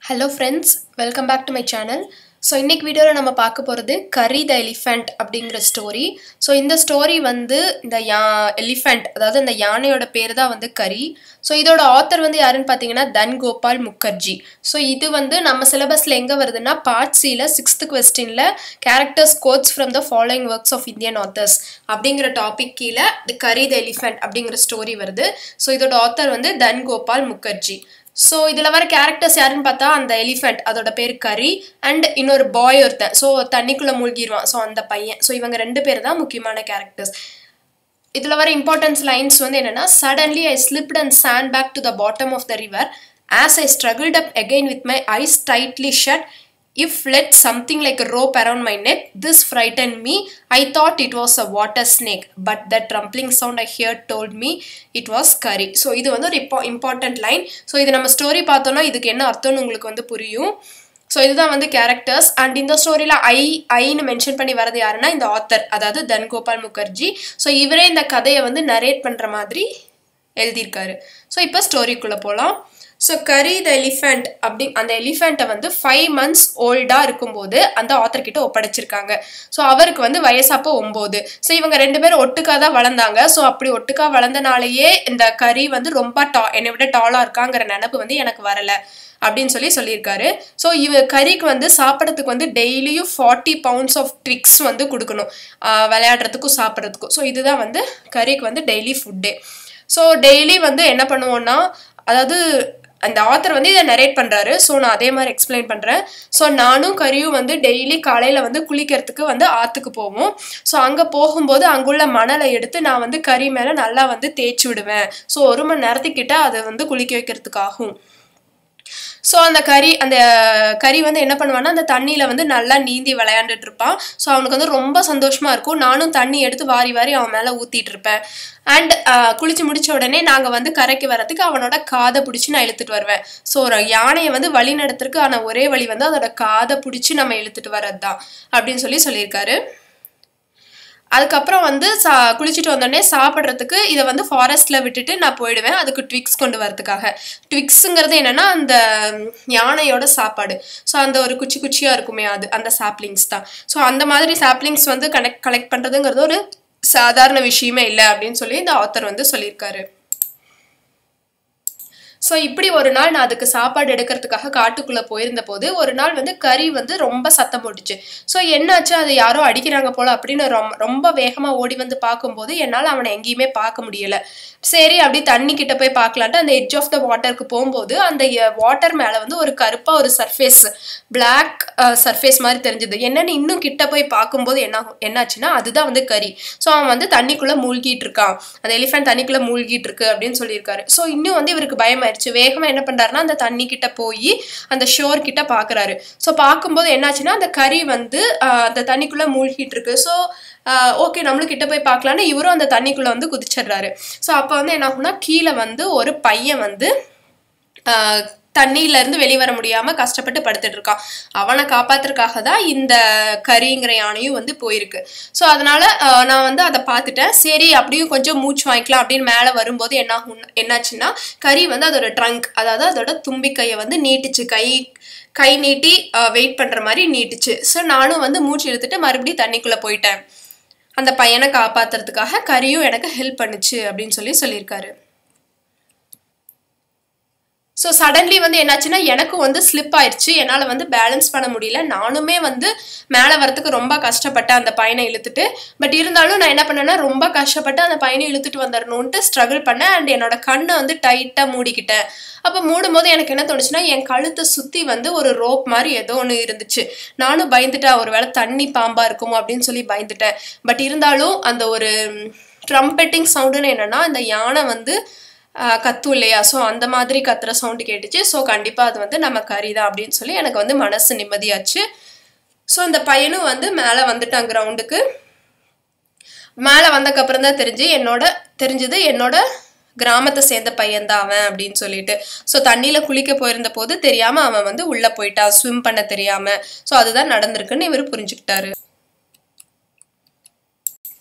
hello friends welcome back to my channel so இன்னைக்கு வீடியோவில் நம்ம பார்க்க போகிறது கரி த எலிஃபண்ட் அப்படிங்கிற ஸ்டோரி ஸோ இந்த ஸ்டோரி வந்து இந்த யா எலிஃபண்ட் அதாவது இந்த யானையோட பேர் தான் வந்து கரி ஸோ இதோட ஆத்தர் வந்து யாருன்னு பார்த்தீங்கன்னா தன் கோபால் முகர்ஜி ஸோ இது வந்து நம்ம சிலபஸில் எங்கே வருதுன்னா பார்ட் சியில் சிக்ஸ்த் கொஸ்டினில் characters quotes from the following works of Indian authors அப்படிங்கிற டாபிக் கீழே தி கரி த எலிஃபண்ட் அப்படிங்கிற ஸ்டோரி வருது ஸோ இதோட ஆத்தர் வந்து தன் கோபால் முகர்ஜி ஸோ இதில் வர கேரக்டர்ஸ் யாருன்னு பார்த்தா அந்த எலிஃபண்ட் அதோட பேர் கரி அண்ட் இன்னொரு பாய் ஒருத்தன் ஸோ தண்ணிக்குள்ளே மூழ்கிடுவான் ஸோ அந்த பையன் ஸோ இவங்க ரெண்டு பேர் தான் முக்கியமான கேரக்டர்ஸ் இதில் வர இம்பார்ட்டன்ஸ் லைன்ஸ் வந்து என்னென்னா suddenly I slipped and sank back to the bottom of the river as I struggled up again with my eyes tightly shut if let something like a rope around my neck this frightened me i thought it was a water snake but that rumbling sound i heard told me it was curry so இது வந்து ஒரு இப்போ important line so இது நம்ம story பார்த்தோன்னா இதுக்கு என்ன அர்த்தம்னு உங்களுக்கு வந்து புரியும் ஸோ இதுதான் வந்து கேரக்டர்ஸ் அண்ட் இந்த ஸ்டோரியில் ஐ ஐன்னு மென்ஷன் பண்ணி வரது யாருன்னா இந்த ஆத்தர் அதாவது தன் கோபால் முகர்ஜி ஸோ இவரே இந்த கதையை வந்து நரேட் பண்ணுற மாதிரி எழுதியிருக்காரு ஸோ இப்போ ஸ்டோரிக்குள்ளே போகலாம் ஸோ கரி த எலிஃபண்ட் அப்படி அந்த எலிஃபண்ட்டை வந்து ஃபைவ் மந்த்ஸ் ஓல்டாக இருக்கும்போது அந்த ஆத்தர் கிட்ட ஒப்படைச்சிருக்காங்க ஸோ அவருக்கு வந்து வயசப்போ ஒம்பது ஸோ இவங்க ரெண்டு பேரும் ஒட்டுக்காக தான் வளர்ந்தாங்க ஸோ அப்படி ஒட்டுக்கா வளர்ந்தனாலேயே இந்த கறி வந்து ரொம்ப டா என்னை விட டாலாக இருக்காங்கிற நினப்பு வந்து எனக்கு வரலை அப்படின்னு சொல்லி சொல்லியிருக்காரு ஸோ இவ கறிக்கு வந்து சாப்பிட்றதுக்கு வந்து டெய்லியும் ஃபார்ட்டி பவுண்ட்ஸ் ஆஃப் ட்ரிக்ஸ் வந்து கொடுக்கணும் விளையாடுறதுக்கும் சாப்பிட்றதுக்கும் ஸோ இதுதான் வந்து கறிக்கு வந்து டெய்லி ஃபுட்டே ஸோ டெய்லி வந்து என்ன பண்ணுவோன்னா அதாவது அந்த ஆத்தர் வந்து இதை நரேட் பண்ணுறாரு ஸோ நான் அதே மாதிரி எக்ஸ்பிளைன் பண்ணுறேன் ஸோ நானும் கரியும் வந்து டெய்லி காலையில் வந்து குளிக்கிறதுக்கு வந்து ஆற்றுக்கு போவோம் ஸோ அங்கே போகும்போது அங்குள்ள மணலை எடுத்து நான் வந்து கறி மேலே நல்லா வந்து தேய்ச்சி விடுவேன் ஸோ ஒரு மணி நேரத்துக்கிட்ட அதை வந்து குளிக்க வைக்கிறதுக்கு ஆகும் ஸோ அந்த கறி அந்த கறி வந்து என்ன பண்ணுவான்னா அந்த தண்ணியில் வந்து நல்லா நீந்தி விளையாண்டுட்டு இருப்பான் ஸோ அவனுக்கு வந்து ரொம்ப சந்தோஷமாக இருக்கும் நானும் தண்ணி எடுத்து வாரி வாரி அவன் மேலே ஊற்றிட்டு இருப்பேன் அண்ட் குளிச்சு முடிச்ச உடனே நாங்கள் வந்து கரைக்கு வரத்துக்கு அவனோட காதை பிடிச்சி நான் இழுத்துட்டு வருவேன் ஸோ ஒரு யானையை வந்து வழி நடத்துறதுக்கு ஆன ஒரே வழி வந்து அதோட காதை பிடிச்சி நம்ம இழுத்துட்டு வர்றது தான் அப்படின்னு சொல்லி சொல்லியிருக்காரு அதுக்கப்புறம் வந்து சா குளிச்சுட்டு வந்தோடனே சாப்பிட்றதுக்கு இதை வந்து ஃபாரஸ்ட்டில் விட்டுட்டு நான் போயிடுவேன் அதுக்கு ட்விக்ஸ் கொண்டு வரதுக்காக ட்விக்ஸுங்கிறது என்னென்னா அந்த யானையோட சாப்பாடு ஸோ அந்த ஒரு குச்சி குச்சியாக இருக்குமே அது அந்த சாப்லிங்ஸ் தான் ஸோ அந்த மாதிரி சாப்லிங்ஸ் வந்து கனெக்ட் கலெக்ட் பண்ணுறதுங்கிறது ஒரு சாதாரண விஷயமே இல்லை அப்படின்னு சொல்லி இந்த ஆத்தர் வந்து சொல்லியிருக்காரு ஸோ இப்படி ஒரு நாள் நான் அதுக்கு சாப்பாடு எடுக்கிறதுக்காக காட்டுக்குள்ளே போயிருந்த போது ஒரு நாள் வந்து கறி வந்து ரொம்ப சத்தம் போட்டுச்சு ஸோ என்னாச்சு அது யாரோ அடிக்கிறாங்க போல அப்படின்னு ரொம்ப ரொம்ப வேகமாக ஓடி வந்து பார்க்கும்போது என்னால் அவனை எங்கேயுமே பார்க்க முடியலை சரி அப்படி தண்ணி கிட்ட போய் பார்க்கலான்ட்டு அந்த எட்ஜ் ஆஃப் த வாட்டருக்கு போகும்போது அந்த வாட்டர் மேலே வந்து ஒரு கருப்பாக ஒரு சர்ஃபேஸ் பிளாக் சர்ஃபேஸ் மாதிரி தெரிஞ்சது என்னன்னு இன்னும் கிட்ட போய் பார்க்கும்போது என்ன என்னாச்சுன்னா அதுதான் வந்து கறி ஸோ அவன் வந்து தண்ணிக்குள்ளே மூழ்கிட்டு இருக்கான் அந்த எலிஃபென்ட் தண்ணிக்குள்ளே மூழ்கிட்டு இருக்கு அப்படின்னு சொல்லியிருக்காரு ஸோ இன்னும் வந்து இவருக்கு பயமாயிருச்சு வேகமாக என்ன பண்ணுறாருன்னா அந்த தண்ணி கிட்ட போய் அந்த ஷோர் கிட்ட பார்க்குறாரு ஸோ பார்க்கும்போது என்னாச்சுன்னா அந்த கறி வந்து அந்த தண்ணிக்குள்ளே மூழ்கிட்டு இருக்கு ஸோ ஓகே நம்மளும் கிட்ட போய் பார்க்கலான்னு இவரும் அந்த தண்ணிக்குள்ளே வந்து குதிச்சிடுறாரு ஸோ அப்போ வந்து என்ன ஆகும்னா கீழே வந்து ஒரு பையன் வந்து தண்ணியிலேருந்து வெளிவர முடியாமல் கஷ்டப்பட்டு படுத்துட்டு இருக்கான் அவனை காப்பாத்துறதுக்காக தான் இந்த கரிங்கிற யானையும் வந்து போயிருக்கு ஸோ அதனால நான் வந்து அதை பார்த்துட்டேன் சரி அப்படியும் கொஞ்சம் மூச்சு வாங்கிக்கலாம் அப்படின்னு மேலே வரும்போது என்ன என்னாச்சுன்னா கறி வந்து அதோட ட்ரங்க் அதாவது அதோட தும்பிக்கையை வந்து நீட்டுச்சு கை கை நீட்டி வெயிட் பண்ணுற மாதிரி நீட்டுச்சு ஸோ நானும் வந்து மூச்சு இழுத்துட்டு மறுபடியும் தண்ணிக்குள்ளே போயிட்டேன் அந்த பையனை காப்பாற்றுறதுக்காக கரியும் எனக்கு ஹெல்ப் பண்ணுச்சு அப்படின்னு சொல்லி சொல்லியிருக்காரு ஸோ சடன்லி வந்து என்னாச்சுன்னா எனக்கும் வந்து ஸ்லிப் ஆயிடுச்சு என்னால் வந்து பேலன்ஸ் பண்ண முடியல நானுமே வந்து மேலே வரத்துக்கு ரொம்ப கஷ்டப்பட்டேன் அந்த பையனை இழுத்துட்டு பட் இருந்தாலும் நான் என்ன பண்ணேன்னா ரொம்ப கஷ்டப்பட்டு அந்த பையனை இழுத்துட்டு வந்துடணுன்ட்டு ஸ்ட்ரகிள் பண்ணேன் அண்ட் என்னோட கண்ணை வந்து டைட்டாக மூடிக்கிட்டேன் அப்போ மூடும்போது எனக்கு என்ன தோணுச்சுன்னா என் கழுத்தை சுற்றி வந்து ஒரு ரோப் மாதிரி ஏதோ ஒன்று இருந்துச்சு நானும் பயந்துட்டேன் ஒரு வேளை தண்ணி பாம்பாக இருக்குமோ அப்படின்னு சொல்லி பயந்துட்டேன் பட் இருந்தாலும் அந்த ஒரு ட்ரம்பெட்டிங் சவுண்டுன்னு என்னென்னா அந்த யானை வந்து கத்தும் இல்லையா ஸோ அந்த மாதிரி கத்துற சவுண்டு கேட்டுச்சு ஸோ கண்டிப்பாக அது வந்து நம்ம கறி தான் அப்படின்னு சொல்லி எனக்கு வந்து மனசு நிம்மதியாச்சு ஸோ இந்த பையனும் வந்து மேலே வந்துட்டான் கிரவுண்டுக்கு மேலே வந்தக்கப்புறம் தான் தெரிஞ்சு என்னோட தெரிஞ்சது என்னோட கிராமத்தை சேர்ந்த பையன்தான் அவன் அப்படின்னு சொல்லிட்டு ஸோ தண்ணியில் குளிக்க போயிருந்த போது தெரியாமல் அவன் வந்து உள்ளே போயிட்டான் ஸ்விம் பண்ண தெரியாமல் ஸோ அதுதான் நடந்திருக்குன்னு இவர் புரிஞ்சுக்கிட்டாரு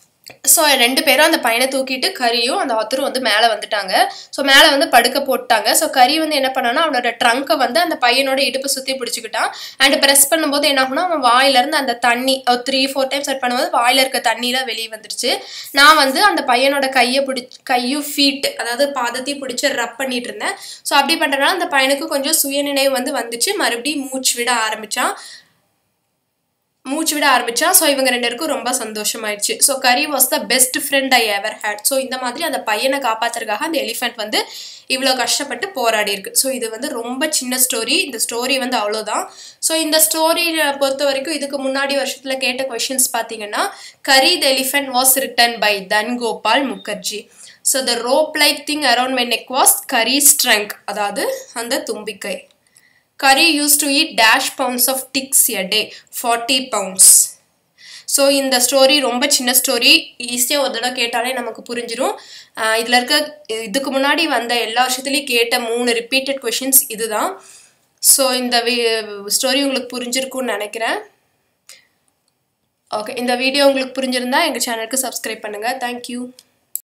ஸோ ரெண்டு பேரும் அந்த பையனை தூக்கிட்டு கரியும் அந்த ஆத்தரும் வந்து மேலே வந்துட்டாங்க ஸோ மேலே வந்து படுக்க போட்டாங்க ஸோ கரி வந்து என்ன பண்ணான்னா அவனோட ட்ரங்கை வந்து அந்த பையனோட இடுப்பு சுற்றி பிடிச்சிக்கிட்டான் அண்ட் ப்ரெஸ் பண்ணும்போது என்ன ஆகும்னா அவன் வாயிலேருந்து அந்த தண்ணி ஒரு த்ரீ ஃபோர் டைம்ஸ் செட் பண்ணும்போது வாயில் இருக்க தண்ணியில் வெளியே வந்துருச்சு நான் வந்து அந்த பையனோட கையை பிடி கையும் ஃபீட் அதாவது பாதத்தையும் பிடிச்சி ரப் பண்ணிட்டு இருந்தேன் ஸோ அப்படி பண்ணுறதுனால அந்த பையனுக்கு கொஞ்சம் சுயநினைவு வந்து வந்துச்சு மறுபடியும் மூச்சு விட ஆரம்பித்தான் மூச்சு விட ஆரம்பிச்சான் ஸோ இவங்க ரெண்டு பேருக்கும் ரொம்ப சந்தோஷமாயிடுச்சு so Kari was the best friend I ever had so இந்த மாதிரி அந்த பையனை காப்பாத்துறதுக்காக அந்த எலிஃபென்ட் வந்து இவ்வளோ கஷ்டப்பட்டு போராடி இருக்கு ஸோ இது வந்து ரொம்ப சின்ன ஸ்டோரி இந்த ஸ்டோரி வந்து அவ்வளோதான் ஸோ இந்த ஸ்டோரி பொறுத்த வரைக்கும் இதுக்கு முன்னாடி வருஷத்தில் கேட்ட கொஷின்ஸ் பார்த்தீங்கன்னா Kari the elephant was written by Dhan Gopal Mukerji so the rope like thing around my neck was Kari trunk அதாவது அந்த தும்பிக்கை Kari use to eat dash pounds of twigs a day forty pounds so இந்த ஸ்டோரி ரொம்ப சின்ன ஸ்டோரி ஈஸியாக ஒரு தடவை கேட்டாலே நமக்கு புரிஞ்சிடும் இதில் இருக்க இதுக்கு முன்னாடி வந்த எல்லா வருஷத்துலேயும் கேட்ட மூணு ரிப்பீட்டட் கொஷின்ஸ் இதுதான் ஸோ இந்த ஸ்டோரி உங்களுக்கு புரிஞ்சிருக்கும்னு நினைக்கிறேன் ஓகே இந்த வீடியோ உங்களுக்கு புரிஞ்சிருந்தா எங்கள் சேனலுக்கு சப்ஸ்கிரைப் பண்ணுங்கள் தேங்க்யூ